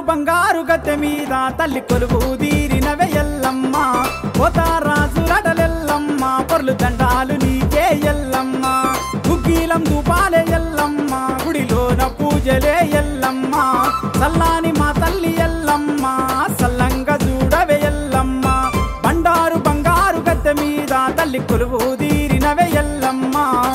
బంగారు గద్దె మీద తల్లి కొలువు తీరినవే ఎల్లమ్మ పోతారాజు రడలెల్లమ్మ పొర్లు దండాలు నీకే ఎల్లమ్మ గుగ్గీలం దూపాలే ఎల్లమ్మ గుడిలోన పూజలే ఎల్లమ్మ సల్లాని మా తల్లి ఎల్లమ్మ సల్లంగా చూడవే ఎల్లమ్మ బండారు బంగారు గద్దె మీద తల్లి కొలువు తీరినవే ఎల్లమ్మ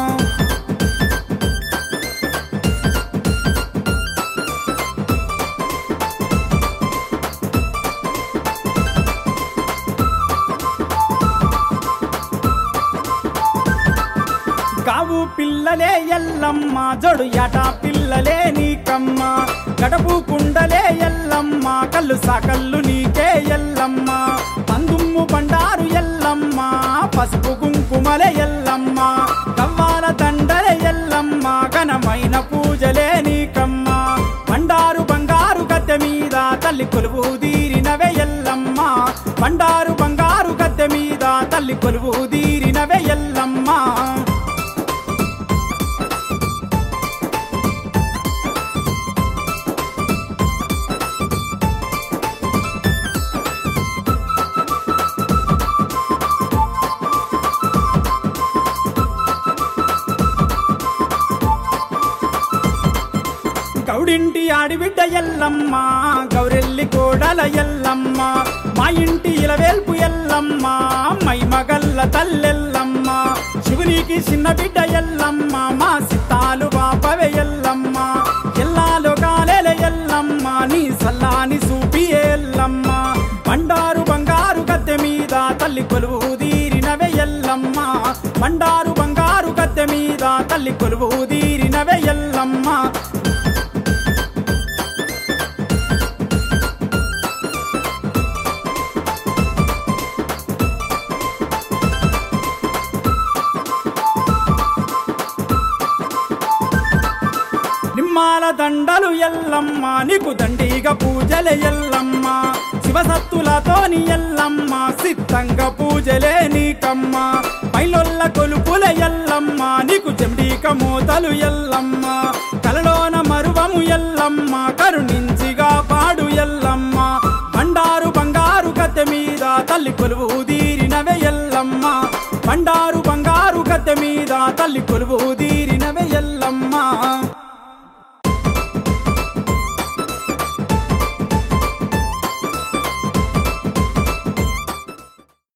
కావు పిల్లలే ఎల్లమ్మ జడు యాట పిల్లలే నీకమ్మ గడపు కుండలే ఎల్లమ్మ కళ్ళు సాకళ్ళు నీకే ఎల్లమ్మ పందుమ్ము బండారు ఎల్లమ్మ పసుపు కుంకుమలే ఎల్లమ్మ కవ్వాల దండలే ఎల్లమ్మ ఘనమైన పూజలే నీకమ్మ బండారు బంగారు గద్దె మీద తల్లి కొలువు తీరినవే ఎల్లమ్మ బండారు బంగారు గద్దె మీద తల్లి కొలువు తీరినవే ఎల్లమ్మ గౌడింటి ఆడిబిడ్డ ఎల్లమ్మ గౌరెల్లి కోడల ఎల్లమ్మ మా ఇంటి ఇలవేల్పు ఎల్లమ్మ మై మగల్ల తల్లెల్లమ్మ శివునికి చిన్న బిడ్డ ఎల్లమ్మ మా సిత్తాలు బాపవే ఎల్లమ్మ ఎల్లాలో కాలేల ఎల్లమ్మ నీ సల్లాని సూపి ఎల్లమ్మ బండారు బంగారు గద్దె మీద తల్లి కొలువు తీరినవే ఎల్లమ్మ బండారు బంగారు గద్దె మీద తల్లి కొలువు తీరినవే ఎల్లమ్మ నిమ్మాల దండలు ఎల్లమ్మ నీకు దండిగా పూజలే ఎల్లమ్మ శివసత్తులతోని ఎల్లమ్మ సిద్ధంగా పూజలే నీకమ్మ పైలొల్ల కొలుపుల ఎల్లమ్మ నీకు జండిక మోతలు ఎల్లమ్మ కలలోన మరువము ఎల్లమ్మ కరుణించిగా పాడు ఎల్లమ్మ బండారు బంగారు గద్దె మీద తల్లి కొలువు తీరినవే ఎల్లమ్మ బండారు బంగారు గద్దె మీద తల్లి కొలువు